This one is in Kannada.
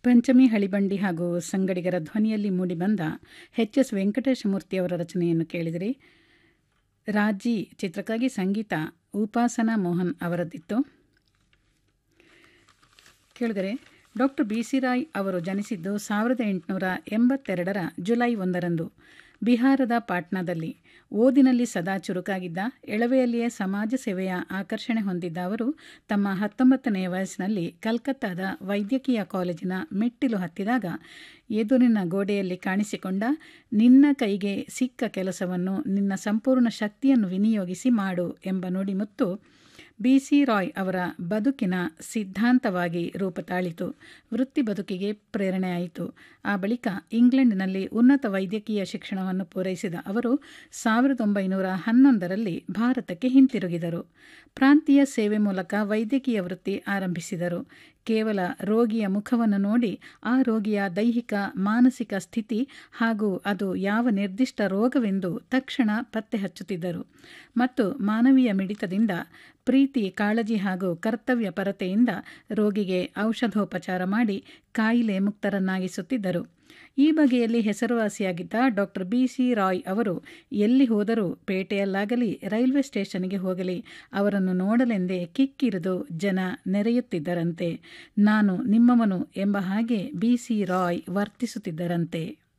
ಪಂಚಮಿ ಹಳಿಬಂಡಿ ಹಾಗೂ ಸಂಗಡಿಗರ ಧ್ವನಿಯಲ್ಲಿ ಮೂಡಿಬಂದ ಎಚ್ ಎಸ್ ವೆಂಕಟೇಶಮೂರ್ತಿ ಅವರ ರಚನೆಯನ್ನು ಕೇಳಿದಿರಿ ರಾಜಿ ಚಿತ್ರಕ್ಕಾಗಿ ಸಂಗೀತ ಉಪಾಸನಾ ಮೋಹನ್ ಅವರದ್ದಿತ್ತು ಕೇಳಿದರೆ ಡಾಕ್ಟರ್ ಬಿ ಸಿ ರಾಯ್ ಅವರು ಜನಿಸಿದ್ದು ಸಾವಿರದ ಎಂಟುನೂರ ಎಂಬತ್ತೆರಡರ ಜುಲೈ ಒಂದರಂದು ಬಿಹಾರದ ಪಾಟ್ನಾದಲ್ಲಿ ಓದಿನಲ್ಲಿ ಸದಾ ಚುರುಕಾಗಿದ್ದ ಎಳವೆಯಲ್ಲಿಯೇ ಸಮಾಜ ಸೇವೆಯ ಆಕರ್ಷಣೆ ಹೊಂದಿದ್ದ ಅವರು ತಮ್ಮ ಹತ್ತೊಂಬತ್ತನೆಯ ವಯಸ್ಸಿನಲ್ಲಿ ಕಲ್ಕತ್ತಾದ ವೈದ್ಯಕೀಯ ಕಾಲೇಜಿನ ಮೆಟ್ಟಿಲು ಹತ್ತಿದಾಗ ಎದುರಿನ ಗೋಡೆಯಲ್ಲಿ ಕಾಣಿಸಿಕೊಂಡ ನಿನ್ನ ಕೈಗೆ ಸಿಕ್ಕ ಕೆಲಸವನ್ನು ನಿನ್ನ ಸಂಪೂರ್ಣ ಶಕ್ತಿಯನ್ನು ವಿನಿಯೋಗಿಸಿ ಮಾಡು ಎಂಬ ನುಡಿಮುತ್ತು ಬಿ ಸಿ ರಾಯ್ ಅವರ ಬದುಕಿನ ಸಿದ್ಧಾಂತವಾಗಿ ರೂಪ ತಾಳಿತು ವೃತ್ತಿ ಬದುಕಿಗೆ ಪ್ರೇರಣೆಯಾಯಿತು ಆ ಬಳಿಕ ಇಂಗ್ಲೆಂಡಿನಲ್ಲಿ ಉನ್ನತ ವೈದ್ಯಕೀಯ ಶಿಕ್ಷಣವನ್ನು ಪೂರೈಸಿದ ಅವರು ಸಾವಿರದ ಒಂಬೈನೂರ ಹನ್ನೊಂದರಲ್ಲಿ ಭಾರತಕ್ಕೆ ಹಿಂತಿರುಗಿದರು ಪ್ರಾಂತೀಯ ಸೇವೆ ಮೂಲಕ ವೈದ್ಯಕೀಯ ವೃತ್ತಿ ಆರಂಭಿಸಿದರು ಕೇವಲ ರೋಗಿಯ ಮುಖವನ್ನು ನೋಡಿ ಆ ರೋಗಿಯ ದೈಹಿಕ ಮಾನಸಿಕ ಸ್ಥಿತಿ ಹಾಗೂ ಅದು ಯಾವ ನಿರ್ದಿಷ್ಟ ರೋಗವೆಂದು ತಕ್ಷಣ ಪತ್ತೆ ಹಚ್ಚುತ್ತಿದ್ದರು ಮತ್ತು ಮಾನವೀಯ ಮಿಡಿತದಿಂದ ಪ್ರೀತಿ ಕಾಳಜಿ ಹಾಗೂ ಕರ್ತವ್ಯ ಪರತೆಯಿಂದ ರೋಗಿಗೆ ಔಷಧೋಪಚಾರ ಮಾಡಿ ಕಾಯಿಲೆ ಮುಕ್ತರನ್ನಾಗಿಸುತ್ತಿದ್ದರು ಈ ಬಗೆಯಲ್ಲಿ ಹೆಸರುವಾಸಿಯಾಗಿದ್ದ ಡಾಕ್ಟರ್ ಬಿ ಸಿ ರಾಯ್ ಅವರು ಎಲ್ಲಿ ಹೋದರೂ ಪೇಟೆಯಲ್ಲಾಗಲಿ ರೈಲ್ವೆ ಸ್ಟೇಷನ್ಗೆ ಹೋಗಲಿ ಅವರನ್ನು ನೋಡಲೆಂದೇ ಕಿಕ್ಕಿರಿದು ಜನ ನೆರೆಯುತ್ತಿದ್ದರಂತೆ ನಾನು ನಿಮ್ಮವನು ಎಂಬ ಹಾಗೆ ಬಿ ಸಿ ರಾಯ್ ವರ್ತಿಸುತ್ತಿದ್ದರಂತೆ